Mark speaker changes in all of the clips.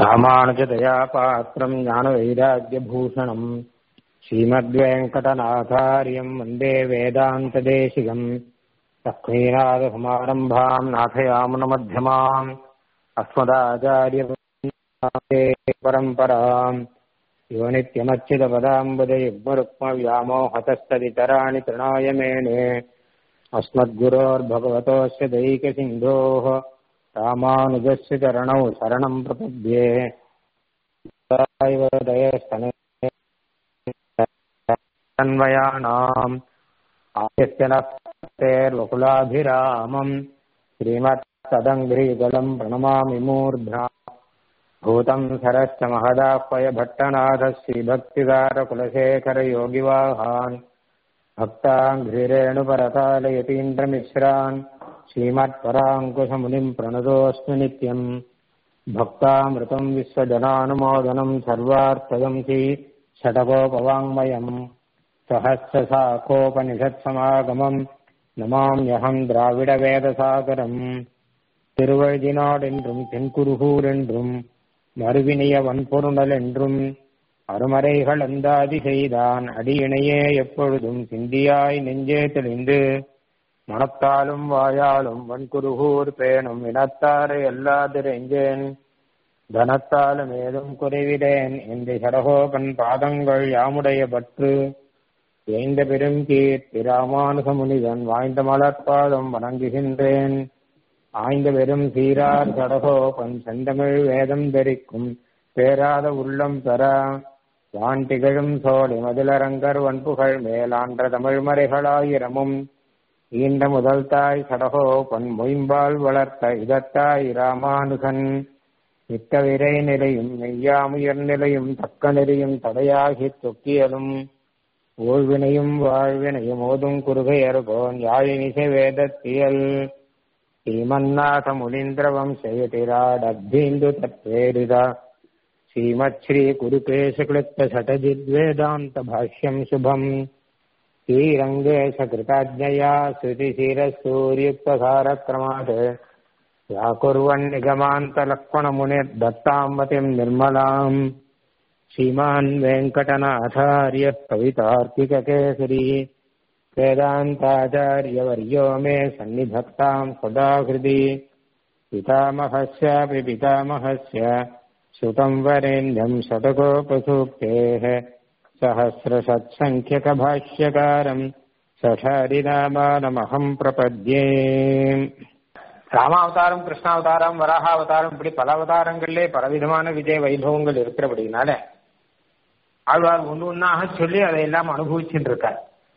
Speaker 1: ராமானுஜதயா பாத்திரம் ஞானவைராக்கியபூஷணம் ஸ்ரீமத்வேங்கடநாதாரியம் வந்தே வேதாந்ததேசிகம் லக்ஷ்மீநாதகுமாரம்பாம் நாथयामुनमध्यमाम् अस्मदाचार्य परम्पराम् यो नित्यमच्युतपदाम्बुजयुग्मरुक्मव्यामोहतस्तदितराणि तृणाय मेने अस्मद्गुरोर्भगवतोऽस्य दैकसिन्धोः रामानुजस्य चरणौ शरणम् प्रपद्ये तन्वयानाम् आयस्य नक्तेर्वकुलाभिरामम् श्रीमत्तदङ्घ्रीगलम् प्रणमामि मूर्ध्ना भूतम् सरश्च महदाह्वय भट्टनाथः श्रीभक्तिदारकुलशेखरयोगिवाहान् भक्ताङ्घ्रिरेणुपरकालयतीन्द्रमिश्रान् श्रीमत्पराङ्कुशमुनिम् प्रणतोऽस्मि नित्यम् भक्तामृतम् विश्वजनानुमोदनम् सर्वार्थदंसि षटकोपवाङ्मयम् सहस्रशाखोपनिषत्समागमम् நமாம்யகம் திராவிட வேதசாகரம் திருவழுதினாடென்றும் தென்குருகூர் என்றும் மறுவினிய வன்பொருணல் என்றும் அருமறைகள் அந்தாதி செய்தான் அடியினையே எப்பொழுதும் சிந்தியாய் நெஞ்சே தெளிந்து மனத்தாலும் வாயாலும் வன்குருகூர் பேணும் இனத்தாரை எல்லாதிரெஞ்சேன் தனத்தாலும் ஏதும் குறைவிடேன் என்று சடகோபன் பாதங்கள் யாமுடைய பற்று வேந்த பெரும் கீர்த்தி ராமானுக முனிதன் வாய்ந்த மலர்பாதம் வணங்குகின்றேன் ஆய்ந்த பெரும் சீரார் சடகோபன் செந்தமிழ் வேதம் தரிக்கும் பேராத உள்ளம் பெற வான் திகழும் சோழி மதிலரங்கர் வன்புகழ் மேலான்ற தமிழ் மறைகளாயிரமும் ஈண்ட முதல் தாய் சடகோபன் மொயம்பால் வளர்த்த இதத்தாய் ராமானுகன் மிக்க விரை நிலையும் மெய்யாமுயர் நிலையும் தக்க நெறியும் தடையாகி தொக்கியலும் ஊழ்வினையும் வாழ்வினையும் ஓதும் குறுகையர்கோன் யாழினிசை வேதத்தியல் ஸ்ரீமன்னாத முனீந்திரவம் செய்யதிராடப்தீந்து தத்வேரிதா ஸ்ரீமத் ஸ்ரீ குருகேசகிருத்த சடஜித்வேதாந்த பாஷ்யம் சுபம் ஸ்ரீரங்கேಶ कृताज्ञया श्रुतिशिरसूर्युक्तसारक्रमात् व्याकुर्वन् निगमान्तलक्ष्मणमुनिर्दत्ताम्बतिम् निर्मलाम् श्रीमान् वेङ्कटनाथार्य कवितार्किककेसरी वेदान्ताचार्यवर्यो मे सन्निधत्ताम् सदा हृदि पितामहस्यापि पितामहस्य श्रुतम् वरेण्यम् शतकोपसूक्तेः सहस्रषट्सङ्ख्यकभाष्यकारम् சடாரிராமானமகம் பிரபத்யே ராமாவதாரம் கிருஷ்ணாவதாரம் வராகாவதாரம் இப்படி பல அவதாரங்களிலே பலவிதமான விஜய வைபவங்கள் இருக்கிறபடினால ஆழ்வார் ஒன்று ஒன்னாக சொல்லி அதையெல்லாம் அனுபவிச்சுட்டு இருக்கார்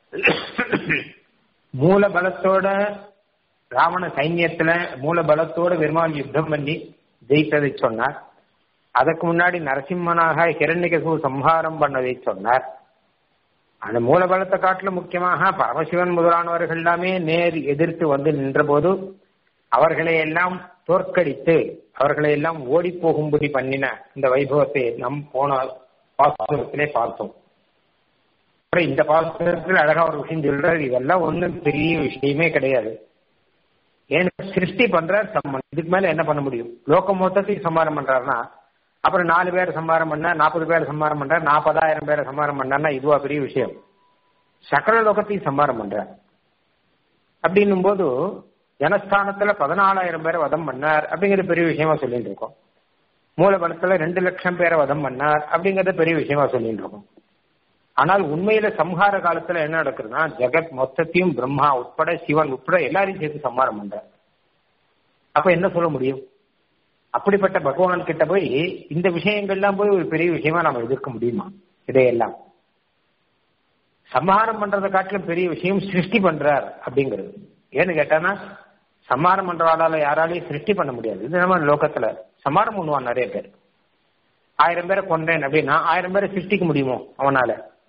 Speaker 1: மூல பலத்தோட ராவண சைன்யத்துல மூல பலத்தோட பெருமாள் யுத்தம் பண்ணி ஜெயித்ததை சொன்னார் அதுக்கு முன்னாடி நரசிம்மனாக ஹிரண்யகசு சம்ஹாரம் பண்ணதை சொன்னார் அந்த மூலபலத்தை காட்டிலும் முக்கியமாக பரமசிவன் முதலானவர்கள் எல்லாமே நேர் எதிர்த்து வந்து நின்ற போது அவர்களை எல்லாம் தோற்கடித்து அவர்களை எல்லாம் ஓடி போகும்படி பண்ணின இந்த வைபவத்தை நம் போன பாசுரத்திலே பார்த்தோம் அப்புறம் இந்த பாசுரத்தில் அழகா ஒரு விஷயம் சொல்றாரு இதெல்லாம் ஒண்ணும் பெரிய விஷயமே கிடையாது ஏன்னா சிருஷ்டி பண்றார் சம்மன் இதுக்கு மேல என்ன பண்ண முடியும் லோக மொத்தத்தையும் சம்மாரம் பண்றாருன்னா அப்புறம் நாலு பேர் சம்மாரம் பண்ணா நாற்பது பேர் சம்மாரம் பண்றார் நாற்பதாயிரம் பேரை சம்மாரம் பண்ணார்னா இதுவா பெரிய விஷயம் சக்கர லோகத்தையும் சம்மாரம் பண்றார் அப்படின்னும் போது ஜனஸ்தானத்துல பதினாலாயிரம் பேரை வதம் பண்ணார் அப்படிங்கிறது பெரிய விஷயமா சொல்லிட்டு இருக்கோம் மூலபலத்துல ரெண்டு லட்சம் பேரை வதம் பண்ணார் அப்படிங்கறது பெரிய விஷயமா சொல்லிட்டு இருக்கோம் ஆனால் உண்மையில சம்ஹார காலத்துல என்ன நடக்குதுன்னா ஜெகத் மொத்தத்தையும் பிரம்மா உட்பட சிவன் உட்பட எல்லாரையும் சேர்த்து சம்ஹாரம் பண்றார் அப்ப என்ன சொல்ல முடியும் அப்படிப்பட்ட பகவான் கிட்ட போய் இந்த விஷயங்கள்லாம் போய் ஒரு பெரிய விஷயமா நம்ம எதிர்க்க முடியுமா இதையெல்லாம் சம்ஹாரம் பண்றதை காட்டிலும் பெரிய விஷயம் சிருஷ்டி பண்றார் அப்படிங்கிறது ஏன்னு கேட்டானா சம்ஹாரம் பண்றவாளால யாராலையும் சிருஷ்டி பண்ண முடியாது இது நம்ம லோகத்துல சம்ஹாரம் பண்ணுவான் நிறைய பேர் ஆயிரம் பேரை கொண்டேன் அப்படின்னா ஆயிரம் பேரை சிருஷ்டிக்க முடியுமோ அவனால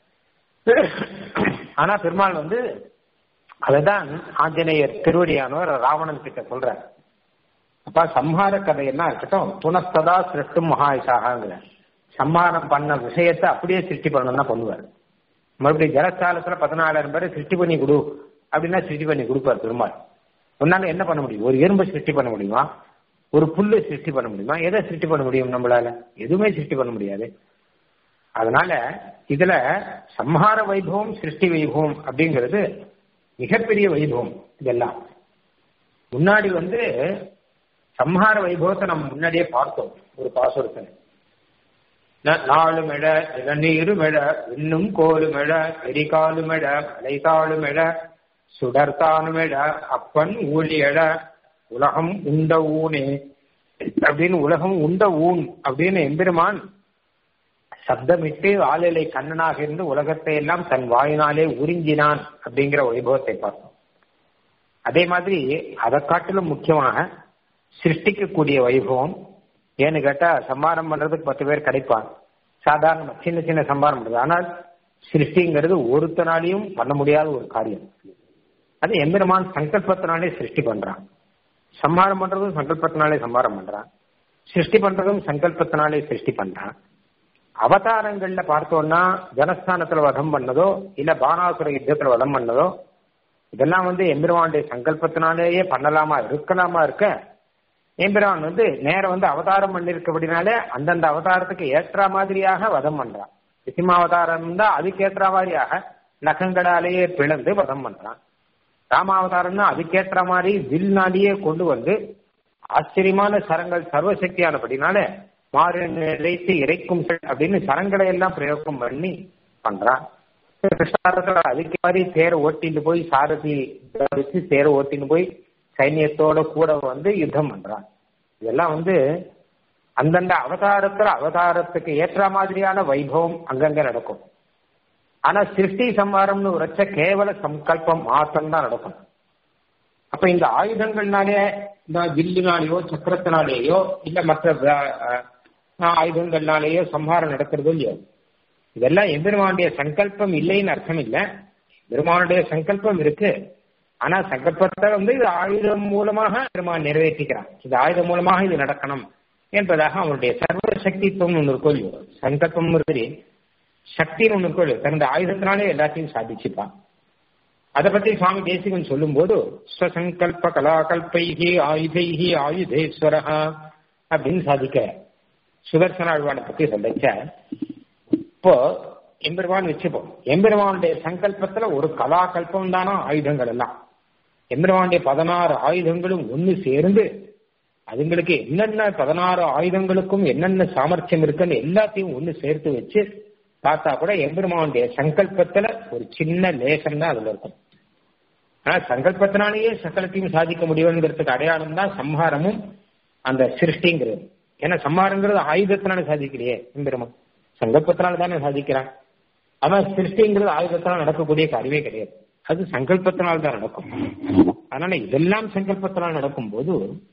Speaker 1: ஆனா பெருமாள் வந்து அதுதான் ஆஞ்சநேயர் திருவடியானவர் ராவணன் கிட்ட சொல்றார் அப்ப சம்ஹார கதையெல்லாம் இருக்கட்டும் புனஸ்ததா சிருஷ்டும் மகாயிஷாகிற சம்ஹாரம் பண்ண விஷயத்தை அப்படியே சிருஷ்டி பண்ணணும் தான் பண்ணுவார் மறுபடியும் ஜலஸ்தாலத்துல பதினாலாயிரம் பேரை சிருஷ்டி பண்ணி கொடு அப்படின்னா சிருஷ்டி பண்ணி கொடுப்பார் பெருமாள் உன்னால என்ன பண்ண முடியும் ஒரு எறும்பை சிருஷ்டி பண்ண முடியுமா ஒரு புல்லு சிருஷ்டி பண்ண முடியுமா எதை சிருஷ்டி பண்ண முடியும் நம்மளால எதுவுமே சிருஷ்டி பண்ண முடியாது அதனால இதுல சம்ஹார வைபவம் சிருஷ்டி வைபவம் அப்படிங்கிறது மிகப்பெரிய வைபவம் இதெல்லாம் முன்னாடி வந்து சம்ஹார வைபவத்தை நம்ம முன்னாடியே பார்த்தோம் ஒரு பாசுரத்தில் நாளுமெழ இளநீருமெழ இன்னும் கோலுமெழ எரிகாலுமெழ மலைதாளுமெழ சுடர்தானுமெழ அப்பன் ஊழியழ உலகம் உண்ட ஊனே அப்படின்னு உலகம் உண்ட ஊன் அப்படின்னு எம்பெருமான் சப்தமிட்டு ஆளிலை கண்ணனாக இருந்து உலகத்தை எல்லாம் தன் வாயினாலே உறிஞ்சினான் அப்படிங்கிற வைபவத்தை பார்த்தோம் அதே மாதிரி அதை காட்டிலும் முக்கியமாக சிருஷ்டிக்கக்கூடிய வைபவம் ஏன்னு கேட்டா சம்பாரம் பண்றதுக்கு பத்து பேர் கிடைப்பான் சாதாரண சின்ன சின்ன சம்பாரம் பண்றது ஆனால் சிருஷ்டிங்கிறது ஒருத்தனாலையும் பண்ண முடியாத ஒரு காரியம் அது எம்பெருமான் சங்கல்பத்தினாலே சிருஷ்டி பண்றான் சம்ஹாரம் பண்றதும் சங்கல்பத்தினாலே சம்ஹாரம் பண்றான் சிருஷ்டி பண்றதும் சங்கல்பத்தினாலே சிருஷ்டி பண்றான் அவதாரங்கள்ல பார்த்தோம்னா ஜனஸ்தானத்துல வதம் பண்ணதோ இல்ல பானாசுர யுத்தத்துல வதம் பண்ணதோ இதெல்லாம் வந்து எம்பெருமானுடைய சங்கல்பத்தினாலேயே பண்ணலாமா இருக்கலாமா இருக்க எம்பெருமான் வந்து நேரம் வந்து அவதாரம் பண்ணிருக்கபடினாலே அந்தந்த அவதாரத்துக்கு ஏற்ற மாதிரியாக வதம் பண்றான் சிம்மாவதாரம் தான் அதுக்கு ஏற்ற மாதிரியாக நகங்களாலேயே பிளந்து வதம் பண்றான் ராமாவதாரம்னா அதுக்கேற்ற மாதிரி வில்னாலேயே கொண்டு வந்து ஆச்சரியமான சரங்கள் சர்வசக்தியானபடினால மாறு நிலைத்து இறைக்கும் அப்படின்னு சரங்களை எல்லாம் பிரயோகம் பண்ணி பண்றான் கிருஷ்ணாரத்துல அதுக்கு மாதிரி தேரை ஓட்டிட்டு போய் சாரதி வச்சு தேரை ஓட்டின்னு போய் சைன்யத்தோட கூட வந்து யுத்தம் பண்றான் இதெல்லாம் வந்து அந்தந்த அவதாரத்துல அவதாரத்துக்கு ஏற்ற மாதிரியான வைபவம் அங்கங்க நடக்கும் ஆனா சிருஷ்டி சம்ஹாரம்னு உரைச்ச கேவல சங்கல்பம் மாத்திரம் தான் நடக்கும் அப்ப இந்த ஆயுதங்கள்னாலே இந்த வில்லுனாலேயோ சக்கரத்தினாலேயோ இல்ல மற்ற ஆயுதங்கள்னாலேயோ சம்ஹாரம் நடக்கிறது இல்லையோ இதெல்லாம் எம்பெருமானுடைய சங்கல்பம் இல்லைன்னு அர்த்தம் இல்லை பெருமானுடைய சங்கல்பம் இருக்கு ஆனா சங்கல்பத்தை வந்து இது ஆயுதம் மூலமாக பெருமான் நிறைவேற்றிக்கிறான் இந்த ஆயுதம் மூலமாக இது நடக்கணும் என்பதாக அவனுடைய சர்வ சக்தித்துவம் ஒன்று இருக்கும் இல்லையோ சங்கல்பம் மாதிரி சக்தின்னு ஒன்று இருக்கும் இல்லையோ தனது ஆயுதத்தினாலே எல்லாத்தையும் சாதிச்சுப்பான் அதை பத்தி சுவாமி தேசிகன் சொல்லும் போது ஸ்வசங்கல்ப கலாகல்பைகி ஆயுதைகி ஆயுதேஸ்வரஹா அப்படின்னு சாதிக்க சுதர்சன ஆழ்வானை பத்தி சொல்லச்ச இப்போ எம்பெருமான் வச்சுப்போம் எம்பெருமானுடைய சங்கல்பத்துல ஒரு கலாகல்பம் தானா ஆயுதங்கள் எல்லாம் எம்பெருமானுடைய பதினாறு ஆயுதங்களும் ஒன்னு சேர்ந்து அதுங்களுக்கு என்னென்ன பதினாறு ஆயுதங்களுக்கும் என்னென்ன சாமர்த்தியம் இருக்குன்னு எல்லாத்தையும் ஒன்னு சேர்த்து வச்சு பார்த்தா கூட எம்பெருமானுடைய சங்கல்பத்துல ஒரு சின்ன லேசம் தான் அதுல இருக்கும் ஆனா சங்கல்பத்தினாலேயே சகலத்தையும் சாதிக்க முடியுங்கிறதுக்கு அடையாளம் தான் சம்ஹாரமும் அந்த சிருஷ்டிங்கிறது ஏன்னா சம்ஹாரங்கிறது ஆயுதத்தினால சாதிக்கலையே எம்பெருமான் சங்கல்பத்தினால தானே சாதிக்கிறான் அவன் சிருஷ்டிங்கிறது ஆயுதத்தினால் நடக்கக்கூடிய காரியமே கிடையாது அது சங்கல்பத்தினால் தான் நடக்கும் அதனால இதெல்லாம் சங்கல்பத்தினால் நடக்கும் போது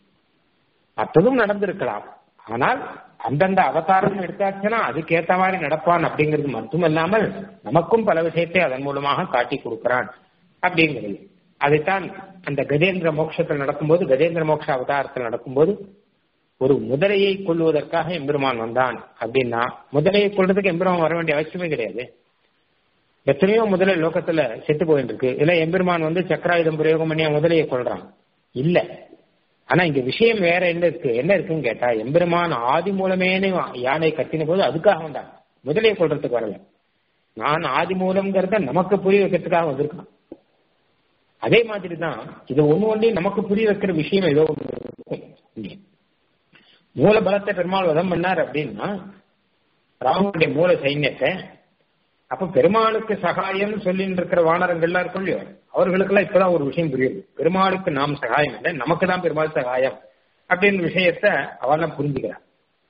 Speaker 1: மற்றதும் நடந்திருக்கலாம் ஆனால் அந்தந்த அவதாரம் எடுத்தாச்சுன்னா அதுக்கு ஏத்த மாதிரி நடப்பான் அப்படிங்கிறது மட்டுமல்லாமல் நமக்கும் பல விஷயத்தை அதன் மூலமாக காட்டி கொடுக்கிறான் அப்படிங்கிறது அதைத்தான் அந்த கஜேந்திர மோட்சத்தில் நடக்கும்போது கஜேந்திர மோட்ச அவதாரத்தில் நடக்கும்போது ஒரு முதலையை கொள்வதற்காக எம்பெருமான் வந்தான் அப்படின்னா முதலையை கொள்றதுக்கு எம்பெருமான் வர வேண்டிய அவசியமே கிடையாது எத்தனையோ முதலை லோகத்துல செத்து போயிட்டு இருக்கு இல்ல எம்பெருமான் வந்து சக்கராயுதம் பிரயோகம் பண்ணி முதலையை கொள்றான் இல்ல ஆனா இங்க விஷயம் வேற என்ன இருக்கு என்ன இருக்குன்னு கேட்டா எம்பெருமான் ஆதி மூலமேனு யானை கத்தின போது அதுக்காக வந்தான் முதலையை கொள்றதுக்கு வரல நான் ஆதி மூலம்ங்கிறத நமக்கு புரிய வைக்கிறதுக்காக வந்திருக்கான் அதே மாதிரி தான் இது ஒண்ணு ஒன்றையும் நமக்கு புரிய வைக்கிற விஷயம் ஏதோ ஒன்று மூல பலத்தை பெருமாள் வதம் பண்ணார் அப்படின்னா ராமனுடைய மூல சைன்யத்தை அப்ப பெருமாளுக்கு சகாயம் சொல்லிட்டு இருக்கிற வானரங்கள்லாம் இருக்கும் இல்லையோ அவர்களுக்கெல்லாம் இப்பதான் ஒரு விஷயம் புரியுது பெருமாளுக்கு நாம் சகாயம் இல்லை நமக்கு தான் பெருமாள் சகாயம் அப்படின்னு விஷயத்த அவெல்லாம் புரிஞ்சுக்கிறான்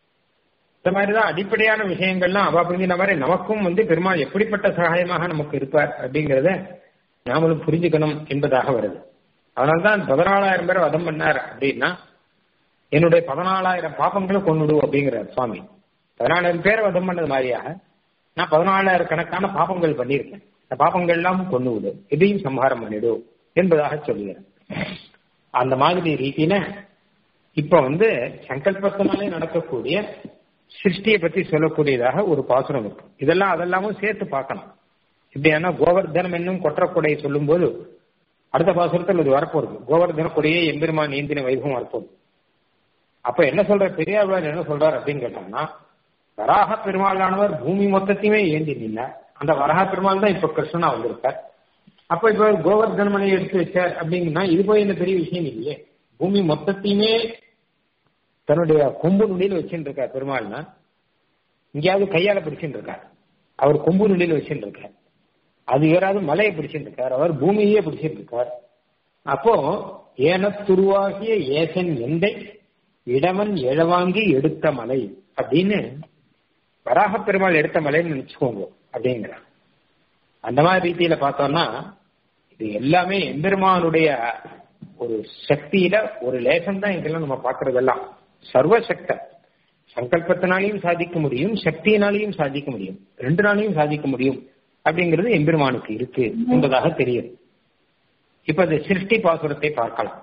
Speaker 1: இந்த மாதிரிதான் அடிப்படையான விஷயங்கள்லாம் அவ புரிஞ்சின மாதிரி நமக்கும் வந்து பெருமாள் எப்படிப்பட்ட சகாயமாக நமக்கு இருப்பார் அப்படிங்கிறத நாமளும் புரிஞ்சுக்கணும் என்பதாக வருது அதனால்தான் பதினாலாயிரம் பேர் வதம் பண்ணார் அப்படின்னா என்னுடைய பதினாலாயிரம் பாப்பங்களை கொண்டுடு அப்படிங்கிறார் சுவாமி பதினாலாயிரம் பேரை வதம் பண்ணது மாதிரியாக நான் பதினாலாயிரம் கணக்கான பாப்பங்கள் பண்ணியிருக்கேன் இந்த பாப்பங்கள் எல்லாம் கொண்டு விடு இதையும் சம்ஹாரம் பண்ணிடு என்பதாக சொல்லுகிறேன் அந்த மாதிரி ரீதியில இப்ப வந்து சங்கல்பத்தினாலே நடக்கக்கூடிய சிருஷ்டியை பத்தி சொல்லக்கூடியதாக ஒரு பாசுரம் இருக்கு இதெல்லாம் அதெல்லாமும் சேர்த்து பார்க்கணும் இப்படியான கோவர்தனம் என்னும் கொற்றக்குடையை சொல்லும் போது அடுத்த பாசுரத்தில் இது வரப்போகுது கோவர்தன கொடையே எம்பெருமான் நீந்தின வைபவம் வரப்போகுது அப்ப என்ன சொல்ற பெரியாழ்வார் என்ன சொல்றார் அப்படின்னு கேட்டாங்கன்னா வராக பெருமாளானவர் பூமி மொத்தத்தையுமே ஏந்தி நின்னார் அந்த வராக பெருமாள் தான் இப்ப கிருஷ்ணனா வந்திருக்கார் அப்ப இப்ப கோவர்தன மலையை எடுத்து வச்சார் அப்படிங்கன்னா இது போய் என்ன பெரிய விஷயம் இல்லையே பூமி மொத்தத்தையுமே தன்னுடைய கொம்பு நுடியில் வச்சுட்டு இருக்கார் பெருமாள்னா இங்கேயாவது கையால பிடிச்சுட்டு இருக்கார் அவர் கொம்பு நுடியில் வச்சுட்டு இருக்கார் அது யாராவது மலையை பிடிச்சிட்டு இருக்கார் அவர் பூமியே பிடிச்சிட்டு இருக்கார் அப்போ ஏனத்துருவாகிய ஏசன் எந்தை இடவன் எழவாங்கி எடுத்த மலை அப்படின்னு வராக பெருமாள் எடுத்த மலைன்னு நினைச்சுக்கோங்க அப்படிங்கிறார் அந்த மாதிரி ரீதியில பார்த்தோம்னா இது எல்லாமே எம்பெருமானுடைய ஒரு சக்தியில ஒரு லேசம் தான் இதெல்லாம் நம்ம பார்க்கறதெல்லாம் சர்வசக்த சங்கல்பத்தினாலையும் சாதிக்க முடியும் சக்தியினாலையும் சாதிக்க முடியும் ரெண்டு நாளையும் சாதிக்க முடியும் அப்படிங்கிறது எம்பெருமானுக்கு இருக்கு என்பதாக தெரியும் இப்ப இந்த சிருஷ்டி பாசுரத்தை பார்க்கலாம்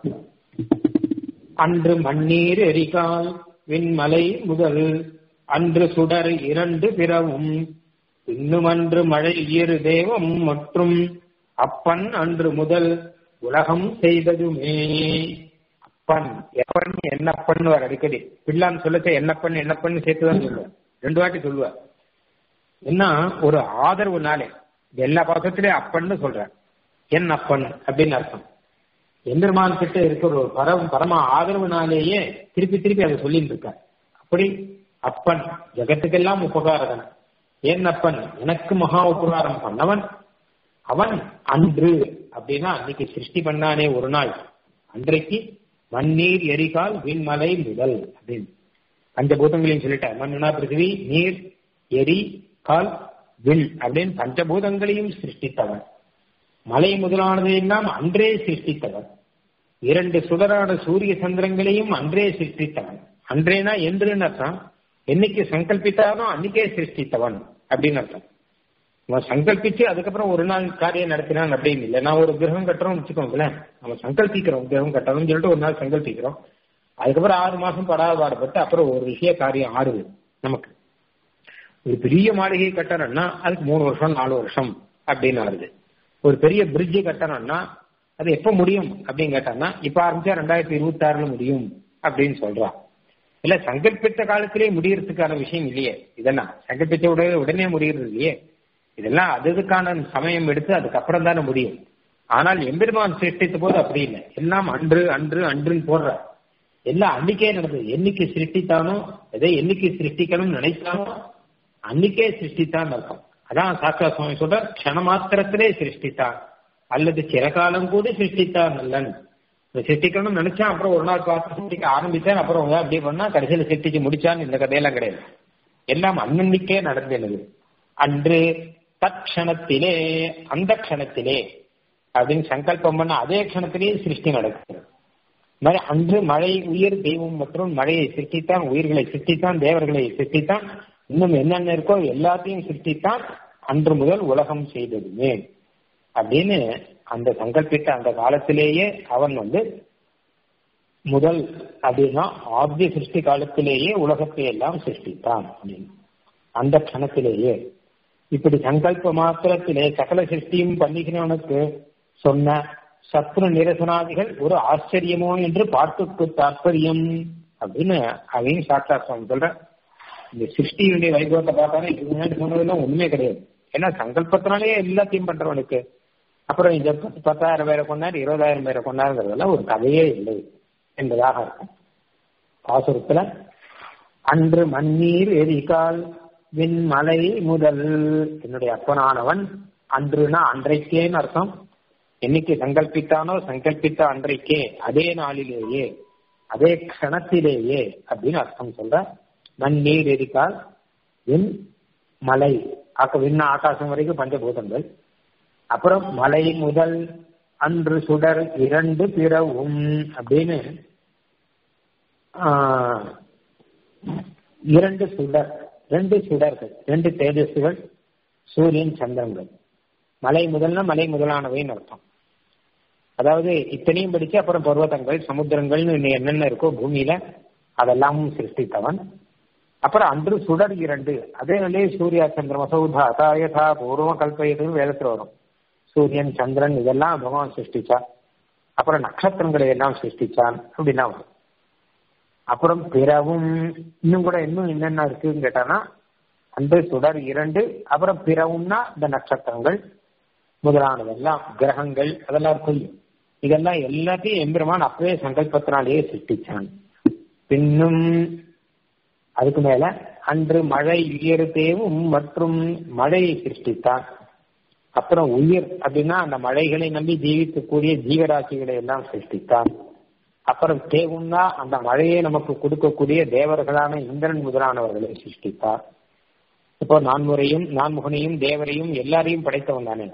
Speaker 1: அன்று மண்ணீர் எரிகால் விண்மலை முதல் அன்று சுடர் இரண்டு பிறவும் இன்னும் அன்று மழை இரு தேவம் மற்றும் அப்பன் அன்று முதல் உலகம் செய்ததுமே அப்பன் எப்பன் என்னப்பன் வர அடிக்கடி பிள்ளான்னு சொல்லச்ச என்னப்பன் என்னப்பன் சேர்த்துதான் சொல்லுவார் ரெண்டு வாட்டி சொல்லுவார் என்ன ஒரு ஆதரவுனாலே எல்லா பாசத்திலையும் அப்பன்னு சொல்ற என் அப்பன் அப்படின்னு அர்த்தம் எம்பெருமான் கிட்ட இருக்கிற ஒரு பரம் பரம ஆதரவுனாலேயே திருப்பி திருப்பி அதை சொல்லிட்டு இருக்கார் அப்படி அப்பன் ஜெகத்துக்கெல்லாம் உபகாரகன் என் அப்பன் எனக்கு மகா உபகாரம் பண்ணவன் அவன் அன்று அப்படின்னா அன்னைக்கு சிருஷ்டி பண்ணானே ஒரு நாள் அன்றைக்கு மண்ணீர் எரிகால் விண்மலை முதல் அப்படின்னு பஞ்சபூதங்களையும் சொல்லிட்டார் மண்ணுனா பிருத்திவி நீர் எரி கால் வில் அப்படின்னு பஞ்சபூதங்களையும் சிருஷ்டித்தவன் மலை முதலானதை எல்லாம் அன்றே சிருஷ்டித்தவன் இரண்டு சுடரான சூரிய சந்திரங்களையும் அன்றே சிருஷ்டித்தவன் அன்றேனா என்றுன்னு அர்த்தம் என்னைக்கு சங்கல்பித்தானோ அன்னைக்கே சிருஷ்டித்தவன் அப்படின்னு அர்த்தம் அவன் சங்கல்பிச்சு அதுக்கப்புறம் ஒரு நாள் காரியம் நடத்தினான் அப்படின்னு இல்லை நான் ஒரு கிரகம் கட்டுறோம் வச்சுக்கோங்களேன் நம்ம சங்கல்பிக்கிறோம் கிரகம் கட்டணும்னு சொல்லிட்டு ஒரு நாள் சங்கல்பிக்கிறோம் அதுக்கப்புறம் ஆறு மாசம் படாத பாடுபட்டு அப்புறம் ஒரு விஷய காரியம் ஆறுது நமக்கு ஒரு பெரிய மாளிகை கட்டணும்னா அதுக்கு மூணு வருஷம் நாலு வருஷம் அப்படின்னு ஆறுது ஒரு பெரிய பிரிட்ஜ் கட்டணும்னா அது எப்ப முடியும் அப்படின்னு கேட்டாங்கன்னா இப்ப ஆரம்பிச்சா ரெண்டாயிரத்தி இருபத்தி ஆறுல முடியும் அப்படின்னு சொல்றான் இல்ல சங்கல்பித்த காலத்திலே முடியறதுக்கான விஷயம் இல்லையே இதெல்லாம் சங்கல்பித்த உடனே உடனே முடியறது இல்லையே இதெல்லாம் அதுக்கான சமயம் எடுத்து அதுக்கப்புறம் தானே முடியும் ஆனால் எம்பெருமான் சிருஷ்டித்த போது அப்படி இல்லை எல்லாம் அன்று அன்று அன்றுன்னு போடுற எல்லாம் அன்னைக்கே நடந்தது என்னைக்கு சிருஷ்டித்தானோ எதை என்னைக்கு சிருஷ்டிக்கணும்னு நினைத்தானோ அன்னைக்கே சிருஷ்டித்தான் அர்த்தம் அதான் சாஸ்திரா சுவாமி சொல்ற க்ஷண மாத்திரத்திலே சிருஷ்டித்தான் அல்லது சிறகாலம் கூட சிருஷ்டித்தான் நல்லன் சிருஷ்டிக்கணும்னு நினைச்சா அப்புறம் ஒரு நாள் பார்த்து சிருஷ்டிக்க ஆரம்பிச்சான் அப்புறம் அப்படியே பண்ணா கடைசியில சிருஷ்டிச்சு முடிச்சான்னு இந்த கதையெல்லாம் கிடையாது எல்லாம் அன்னன்னைக்கே நடந்தது அன்று தற்க்ஷணத்திலே அந்த க்ஷணத்திலே அப்படின்னு சங்கல்பம் பண்ண அதே க்ஷணத்திலேயே சிருஷ்டி நடக்கிறது மாதிரி அன்று மழை உயிர் தெய்வம் மற்றும் மழையை சிருஷ்டித்தான் உயிர்களை சிருஷ்டித்தான் தேவர்களை சிருஷ்டித்தான் இன்னும் என்னென்ன இருக்கோ எல்லாத்தையும் சிருஷ்டித்தான் அன்று முதல் உலகம் செய்ததுமே அப்படின்னு அந்த சங்கல்பித்த அந்த காலத்திலேயே அவன் வந்து முதல் அப்படின்னா ஆத்திய சிருஷ்டி காலத்திலேயே உலகத்தை எல்லாம் சிருஷ்டித்தான் அப்படின்னு அந்த க்ஷணத்திலேயே இப்படி சங்கல்ப மாத்திரத்திலே சகல சிருஷ்டியும் பண்ணிக்கிறவனுக்கு சொன்ன சத்ரு நிரசனாதிகள் ஒரு ஆச்சரியமோ என்று பார்த்துக்கு தாற்பயம் அப்படின்னு அதையும் சாட்சா சுவாமி சொல்ற இந்த சிருஷ்டியினுடைய வைபவத்தை பார்த்தாலே இதுக்கு முன்னாடி சொன்னதெல்லாம் ஒண்ணுமே கிடையாது ஏன்னா சங்கல்பத்தினாலேயே எல்லாத்தையும் பண்றவனுக்கு அப்புறம் இந்த பத்தாயிரம் பேரை கொண்டாரு இருபதாயிரம் பேரை கொண்டாருங்கிறதெல்லாம் ஒரு கதையே இல்லை என்பதாக இருக்கும் பாசுரத்துல அன்று மண்ணீர் எரிகால் விண்மலை முதல் என்னுடைய அப்பனானவன் அன்றுனா அன்றைக்கேன்னு அர்த்தம் என்னைக்கு சங்கல்பித்தானோ சங்கல்பித்த அன்றைக்கே அதே நாளிலேயே அதே க்ஷணத்திலேயே அப்படின்னு அர்த்தம் சொல்ற மண்ணீர் எரிக்கால் விண் மலை ஆக்க விண்ண ஆகாசம் வரைக்கும் பஞ்சபூதங்கள் அப்புறம் மலை முதல் அன்று சுடர் இரண்டு பிறவும் அப்படின்னு இரண்டு சுடர் ரெண்டு சுடர்கள் ரெண்டு தேஜஸ்கள் சூரியன் சந்திரன்கள் மலை முதல்னா மலை முதலானவைன்னு அர்த்தம் அதாவது இத்தனையும் படிச்சு அப்புறம் பர்வதங்கள் சமுத்திரங்கள்னு என்னென்ன இருக்கோ பூமியில அதெல்லாமும் சிருஷ்டித்தவன் அப்புறம் அன்று சுடர் இரண்டு அதே நிலையே சூர்யா சந்திரமசௌதா அதாயதா பூர்வ கல்பயதுன்னு வேதத்துல வரும் சூரியன் சந்திரன் இதெல்லாம் பகவான் சிருஷ்டிச்சான் அப்புறம் நட்சத்திரங்களை எல்லாம் சிருஷ்டிச்சான் அப்படின்னா வரும் அப்புறம் பிறவும் இன்னும் கூட இன்னும் என்னென்ன இருக்குன்னு கேட்டானா அன்று சுடர் இரண்டு அப்புறம் பிறவும்னா இந்த நட்சத்திரங்கள் முதலானதெல்லாம் கிரகங்கள் அதெல்லாம் இருக்கும் இதெல்லாம் எல்லாத்தையும் எம்பெருமான் அப்பவே சங்கல்பத்தினாலேயே சிருஷ்டிச்சான் பின்னும் அதுக்கு மேல அன்று மழை உயர் தேவும் மற்றும் மழையை சிருஷ்டித்தான் அப்புறம் உயிர் அப்படின்னா அந்த மழைகளை நம்பி ஜீவிக்கக்கூடிய ஜீவராசிகளை எல்லாம் சிருஷ்டித்தான் அப்புறம் தேவும்னா அந்த மழையை நமக்கு கொடுக்கக்கூடிய தேவர்களான இந்திரன் முதலானவர்களை சிருஷ்டித்தார் இப்போ நான்முறையும் நான்முகனையும் தேவரையும் எல்லாரையும் படைத்தவன் தானே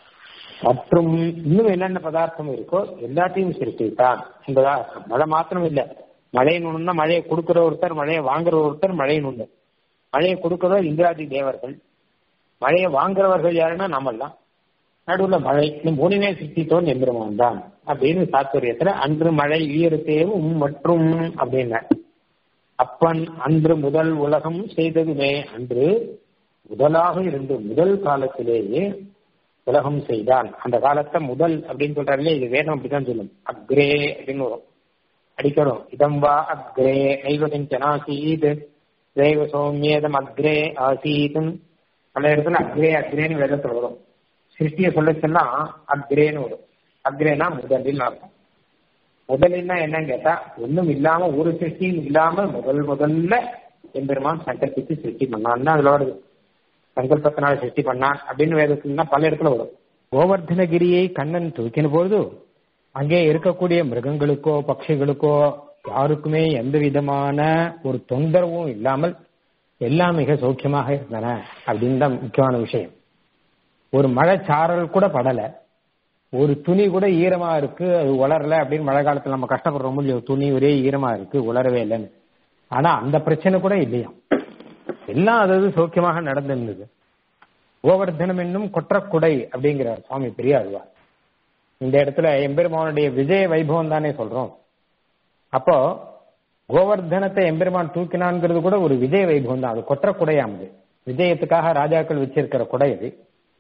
Speaker 1: மற்றும் இன்னும் என்னென்ன பதார்த்தம் இருக்கோ எல்லாத்தையும் சிருஷ்டித்தான் என்பதா அர்த்தம் மழை மாத்திரம் இல்ல மழையின் ஒண்ணுன்னா மழையை கொடுக்கிற ஒருத்தர் மழையை வாங்குற ஒருத்தர் மழையின் ஒண்ணு மழையை கொடுக்கிறவர் இந்திராதி தேவர்கள் மழையை வாங்குறவர்கள் யாருன்னா நம்மெல்லாம் நடுவுல மழை இந்த மூணுமே சிருஷ்டித்தோன் எந்திரமான் தான் அப்படின்னு தாத்பரியத்துல அன்று மழை உயர்த்தேவும் மற்றும் அப்படின்ன அப்பன் அன்று முதல் உலகம் செய்ததுமே அன்று முதலாக இருந்து முதல் காலத்திலேயே உலகம் செய்தான் அந்த காலத்தை முதல் அப்படின்னு சொல்றாருலே இது வேதம் அப்படிதான் சொல்லும் அக்ரே அப்படின்னு வரும் அடிக்கணும் இதம் வா அக்ரே ஐவகஞ்சனாசீத் தேவ சௌமியதம் அக்ரே ஆசீத் பல இடத்துல அக்ரே அக்ரேன்னு வேதத்தில் வரும் சிருஷ்டியை சொல்லச்சுன்னா அக்ரேன்னு வரும் அக்ரேனா முதலில் அர்த்தம் முதலில்னா என்னன்னு கேட்டா ஒண்ணும் இல்லாம ஒரு சிருஷ்டியும் இல்லாம முதல் முதல்ல எம்பெருமான் சங்கல்பித்து சிருஷ்டி பண்ணான்னு அதுல வருது சங்கல்பத்தினால சிருஷ்டி பண்ணான் அப்படின்னு வேதத்துல பல இடத்துல வரும் கோவர்தனகிரியை கண்ணன் தூக்கின பொழுது அங்கே இருக்கக்கூடிய மிருகங்களுக்கோ பட்சிகளுக்கோ யாருக்குமே எந்த விதமான ஒரு தொந்தரவும் இல்லாமல் எல்லாம் மிக சௌக்கியமாக இருந்தன அப்படின்னு தான் முக்கியமான விஷயம் ஒரு மழை சாரல் கூட படல ஒரு துணி கூட ஈரமா இருக்கு அது உலரல அப்படின்னு மழை காலத்துல நம்ம கஷ்டப்படுறோம் இல்லையோ துணி ஒரே ஈரமா இருக்கு உலரவே இல்லைன்னு ஆனா அந்த பிரச்சனை கூட இல்லையா எல்லாம் அதாவது சௌக்கியமாக நடந்திருந்தது கோவர்தனம் என்னும் கொற்றக்குடை அப்படிங்கிறார் சுவாமி பெரியாழ்வா இந்த இடத்துல எம்பெருமானுடைய விஜய வைபவம் தானே சொல்றோம் அப்போ கோவர்தனத்தை எம்பெருமான் தூக்கினான்ங்கிறது கூட ஒரு விஜய வைபவம் தான் அது கொற்றக்குடையாமது விஜயத்துக்காக ராஜாக்கள் வச்சிருக்கிற குடை அது